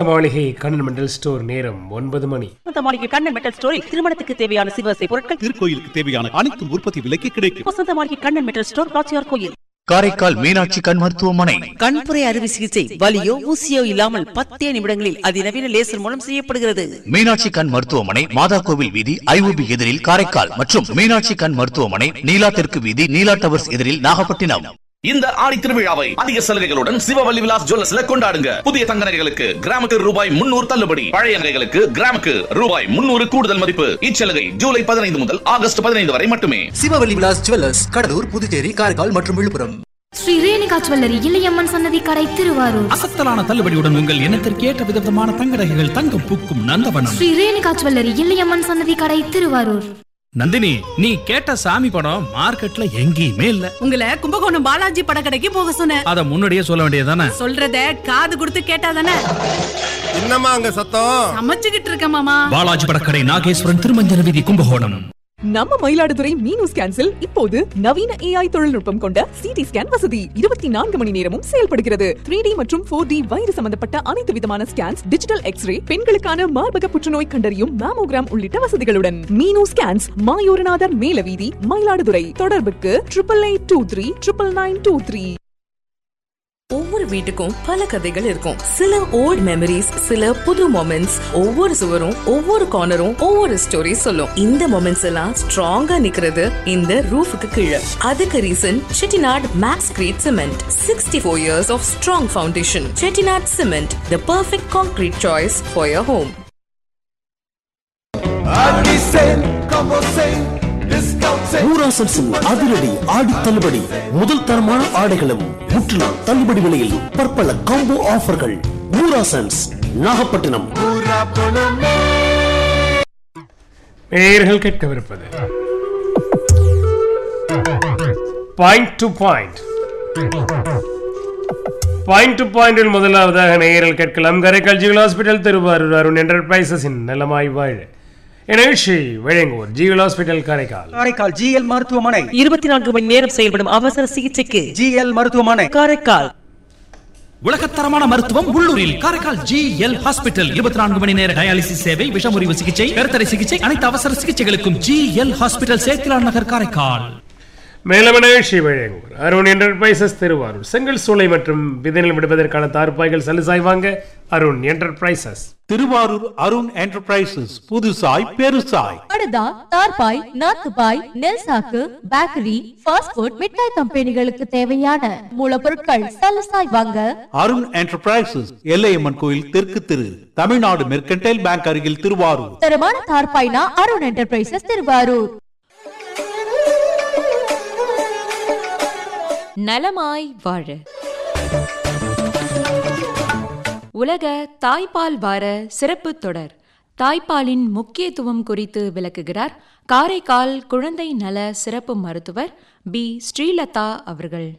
மாளிகை Kannan mental store நேரம் ஒன்பது மணி வசந்த மாளிகை கண்ணன் மெட்டல் ஸ்டோரில் திருமணத்துக்கு தேவையான சிவசை பொருட்கள் திருக்கோயிலுக்கு தேவையான அனைத்து உற்பத்தி விலைக்கு கிடைக்கும் வசந்த மாளிகை கண்ணன் மெட்டல் ஸ்டோர் ராச்சியார் கோயில் காரைக்கால் மீனாட்சி கண் மருத்துவமனை கண்புரை அறுவை சிகிச்சை வலியோ ஊசியோ இல்லாமல் பத்தே நிமிடங்களில் அதிநவீன லேசர் மூலம் செய்யப்படுகிறது மீனாட்சி கண் மருத்துவமனை மாதா கோவில் வீதி ஐஓபி எதிரில் காரைக்கால் மற்றும் மீனாட்சி கண் மருத்துவமனை நீலா தெற்கு வீதி நீலா டவர்ஸ் எதிரில் நாகப்பட்டினம் இந்த ஆடி திருவிழாவை அதிக சலுகைகளுடன் சிவவல்லி விலாஸ் ஜுவல்லர்ஸ்ல கொண்டாடுங்க புதிய தங்க நகைகளுக்கு கிராமுக்கு ரூபாய் முன்னூறு தள்ளுபடி பழைய நகைகளுக்கு கிராமுக்கு ரூபாய் முன்னூறு கூடுதல் மதிப்பு இச்சலுகை ஜூலை பதினைந்து முதல் ஆகஸ்ட் பதினைந்து வரை மட்டுமே சிவவல்லி விலாஸ் ஜுவல்லர்ஸ் கடலூர் புதுச்சேரி காரைக்கால் மற்றும் விழுப்புரம் ஸ்ரீ ரேணுகா ஜுவல்லரி இளையம்மன் சன்னதி கடை திருவாரூர் அசத்தலான தள்ளுபடியுடன் உங்கள் இனத்திற்கு ஏற்ற விதவிதமான தங்க நகைகள் தங்கம் பூக்கும் நந்தவனம் ஸ்ரீ ரேணுகா ஜுவல்லரி இளையம்மன் சன்னதி கடை திருவாரூர் நந்தினி நீ கேட்ட சாமி படம் மார்க்கெட்ல எங்கேயுமே இல்ல உங்களை கும்பகோணம் பாலாஜி படக்கடைக்கு போக சொன்னேன் அத முன்னாடியே சொல்ல வேண்டியதானே சொல்றத காது கொடுத்து கேட்டாதானே என்னம்மா அங்க சத்தம் சமைச்சுக்கிட்டு இருக்க மாமா பாலாஜி படக்கடை நாகேஸ்வரன் திருமஞ்சன வீதி கும்பகோணம் நம்ம மயிலாடுதுறை மீனூஸ் கேன்சில் இப்போது நவீன ஏஐ தொழில்நுட்பம் கொண்ட சிடி ஸ்கேன் வசதி இருபத்தி நான்கு மணி நேரமும் செயல்படுகிறது த்ரீ டி மற்றும் ஃபோர் டி வயிறு சம்பந்தப்பட்ட அனைத்து விதமான ஸ்கேன்ஸ் டிஜிட்டல் எக்ஸ்ரே பெண்களுக்கான மார்பக புற்றுநோய் கண்டறியும் மேமோகிராம் உள்ளிட்ட வசதிகளுடன் மீனூ ஸ்கேன்ஸ் மாயூரநாதர் மேலவீதி மயிலாடுதுறை தொடர்புக்கு triple eight two three triple nine two three ஒவ்வொரு வீட்டுக்கும் பல கதைகள் இருக்கும் சில ஓல்ட் மெமரிஸ் சில புது மொமெண்ட்ஸ் ஒவ்வொரு சுவரும் ஒவ்வொரு கார்னரும் ஒவ்வொரு ஸ்டோரி சொல்லும் இந்த மொமெண்ட்ஸ் எல்லாம் ஸ்ட்ராங்கா நிக்கிறது இந்த ரூஃபுக்கு கீழே அதுக்கு reason Chettinad Maxcrete cement sixty four years of strong foundation Chettinad cement the perfect concrete choice for your home ஊராசன்ஸின் அதிரடி ஆடி தள்ளுபடி முதல் தரமான ஆடைகளும் முற்றிலும் தள்ளுபடி விலையில் பற்பல காம்போ ஆஃபர்கள் ஊராசன்ஸ் நாகப்பட்டினம் நேயர்கள் கேட்கவிருப்பது point to point point to பாயிண்டில் முதலாவதாக நேயர்கள் கேட்கலாம் கரைக்கால் ஜிவில் ஹாஸ்பிட்டல் திருவாரூர் அருண் என்டர்பிரைசஸின் நலமாய் வாழ நிகழ்ச்சி வழங்குவோர் GL hospital Karaikal Karaikal GL மருத்துவமனை இருபத்தி நான்கு மணி நேரம் செயல்படும் அவசர சிகிச்சைக்கு ஜிஎல் மருத்துவமனை காரைக்கால் உலகத்தரமான மருத்துவம் உள்ளூரில் காரைக்கால் ஜி எல் ஹாஸ்பிட்டல் இருபத்தி நான்கு மணி நேர டயாலிசிஸ் சேவை விஷமுறிவு சிகிச்சை கருத்தடை சிகிச்சை அனைத்து அவசர சிகிச்சைகளுக்கும் ஜி எல் ஹாஸ்பிட்டல் சேத்திலான் நகர் காரைக்கால் மேலும் நிகழ்ச்சி வழங்குவோர் அருண் என்டர்பிரைசஸ் திருவாரூர் செங்கல் சூளை மற்றும் விதைநிலம் விடுவதற்கான தார்ப்பாய்கள் சலுசாய் வாங்க அருண் என்டர்பிரைசஸ் திருவாரூர் அருண் என்டர்பிரைசஸ் புதுசாய் பெருசாய் படுதா தார்பாய் நாத்துபாய் நெல் சாக்கு பேக்கரி ஃபாஸ்ட் ஃபுட் மிட்டாய் கம்பெனிகளுக்கு தேவையான மூலப்பொருட்கள் சலசாய் வாங்க அருண் என்டர்பிரைசஸ் எல்லையம்மன் கோயில் தெற்கு திரு தமிழ்நாடு மெர்கன்டைல் பேங்க் அருகில் திருவாரூர் தரமான தார்பாய்னா அருண் என்டர்பிரைசஸ் திருவாரூர் நலமாய் வாழ உலக தாய்ப்பால் வார சிறப்பு தொடர் தாய்ப்பாலின் முக்கியத்துவம் குறித்து விளக்குகிறார் காரைக்கால் குழந்தை நல சிறப்பு மருத்துவர் பி ஸ்ரீலதா அவர்கள்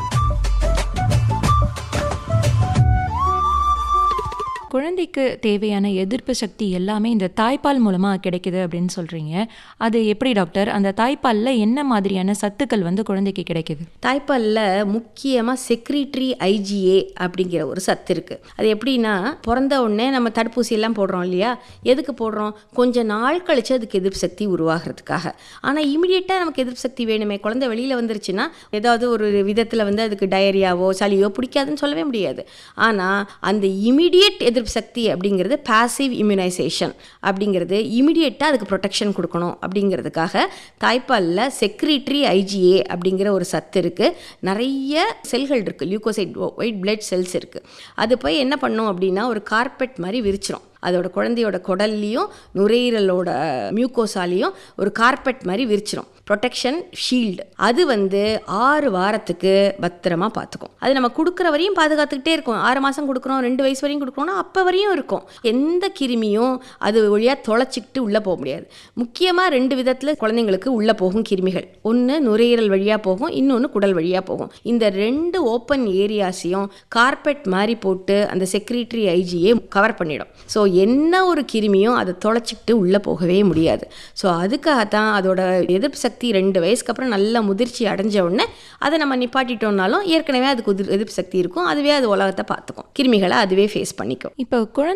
குழந்தைக்கு தேவையான எதிர்ப்பு சக்தி எல்லாமே இந்த தாய்ப்பால் மூலமாக கிடைக்குது அப்படின்னு சொல்கிறீங்க அது எப்படி டாக்டர் அந்த தாய்ப்பாலில் என்ன மாதிரியான சத்துக்கள் வந்து குழந்தைக்கு கிடைக்குது தாய்ப்பாலில் முக்கியமாக செக்ரிட்ரி ஐஜிஏ அப்படிங்கிற ஒரு சத்து இருக்குது அது எப்படின்னா பிறந்த உடனே நம்ம தடுப்பூசி எல்லாம் போடுறோம் இல்லையா எதுக்கு போடுறோம் கொஞ்ச நாள் கழிச்சு அதுக்கு எதிர்ப்பு சக்தி உருவாகிறதுக்காக ஆனால் இமிடியேட்டாக நமக்கு எதிர்ப்பு சக்தி வேணுமே குழந்தை வெளியில் வந்துருச்சுன்னா ஏதாவது ஒரு விதத்தில் வந்து அதுக்கு டயரியாவோ சளியோ பிடிக்காதுன்னு சொல்லவே முடியாது ஆனால் அந்த இமிடியேட் எதிர்ப்பு சக்தி அப்படிங்கிறது பாசிவ் இம்யூனைசேஷன் அப்படிங்கிறது இமிடியேட்டாக அதுக்கு ப்ரொடெக்ஷன் கொடுக்கணும் அப்படிங்கிறதுக்காக தாய்ப்பாலில் செக்ரிட்ரி ஐஜிஏ அப்படிங்கிற ஒரு சத்து இருக்குது நிறைய செல்கள் இருக்குது லியூகோசைட் ஒயிட் பிளட் செல்ஸ் இருக்குது அது போய் என்ன பண்ணும் அப்படின்னா ஒரு கார்பெட் மாதிரி விரிச்சிரும் அதோட குழந்தையோட குடல்லையும் நுரையீரலோட மியூக்கோசாலையும் ஒரு கார்பெட் மாதிரி விரிச்சிரும் ப்ரொடெக்ஷன் ஷீல்டு அது வந்து ஆறு வாரத்துக்கு பத்திரமா பார்த்துக்கும் அது நம்ம கொடுக்குற வரையும் பாதுகாத்துக்கிட்டே இருக்கும் ஆறு மாதம் கொடுக்குறோம் ரெண்டு வயசு வரையும் கொடுக்குறோம்னா அப்போ வரையும் இருக்கும் எந்த கிருமியும் அது வழியாக தொலைச்சிக்கிட்டு உள்ளே போக முடியாது முக்கியமாக ரெண்டு விதத்தில் குழந்தைங்களுக்கு உள்ளே போகும் கிருமிகள் ஒன்று நுரையீரல் வழியாக போகும் இன்னொன்று குடல் வழியாக போகும் இந்த ரெண்டு ஓப்பன் ஏரியாஸையும் கார்பெட் மாதிரி போட்டு அந்த செக்ரிட்டரி ஐஜியை கவர் பண்ணிடும் ஸோ என்ன ஒரு கிருமியும் அதை தொலைச்சிக்கிட்டு உள்ளே போகவே முடியாது ஸோ அதுக்காகத்தான் அதோட எதிர்ப்பு சக்தி ரெண்டு வயசுக்கு அப்புறம் நல்ல முதிர்ச்சி அடைஞ்ச உடனே அதை நம்ம நிப்பாட்டிட்டோம்னாலும் ஏற்கனவே அதுக்கு உதிர் எதிர்ப்பு சக்தி இருக்கும் அதுவே அது உலகத்தை பார்த்துக்கும் கிருமிகளை அதுவே ஃபேஸ் பண்ணிக்கும் இப்போ குழந்தை